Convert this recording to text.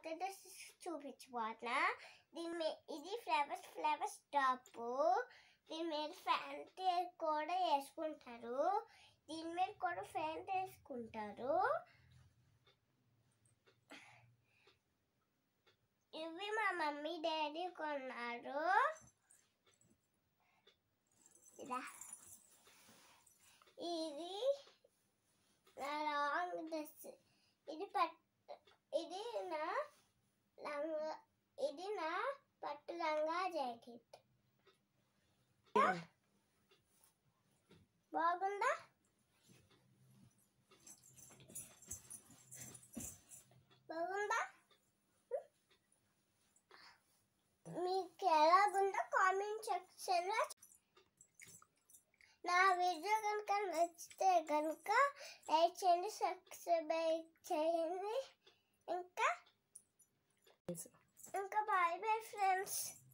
కొత్త డ్రెస్ చూపించబోతున్నా దీని మీద ఇది ఫ్లవర్స్ ఫ్లవర్స్ టాప్ దీని మీద ఫ్యాంట్ కూడా వేసుకుంటారు దీని మీద కూడా ఫ్యాంట్ వేసుకుంటారు ఇవి మా మమ్మీ డాడీ కొన్నారు ఇలా ఇది నా లాంగ్ డ్రెస్ ఇది పట్ ఇది నా లంగా ఇది నా పట్టు లంగా జాకెట్ బాగుందా బాగుందా మీకు ఎలాగుందో కామెంట్ సెక్షన్లో నా వీడియో కనుక నచ్చితే కనుక లైక్ చేయండి సబ్స్క్రైబ్ చేయండి ఇంకా ఇంకా బాయ్ బాయ్ ఫ్రెండ్స్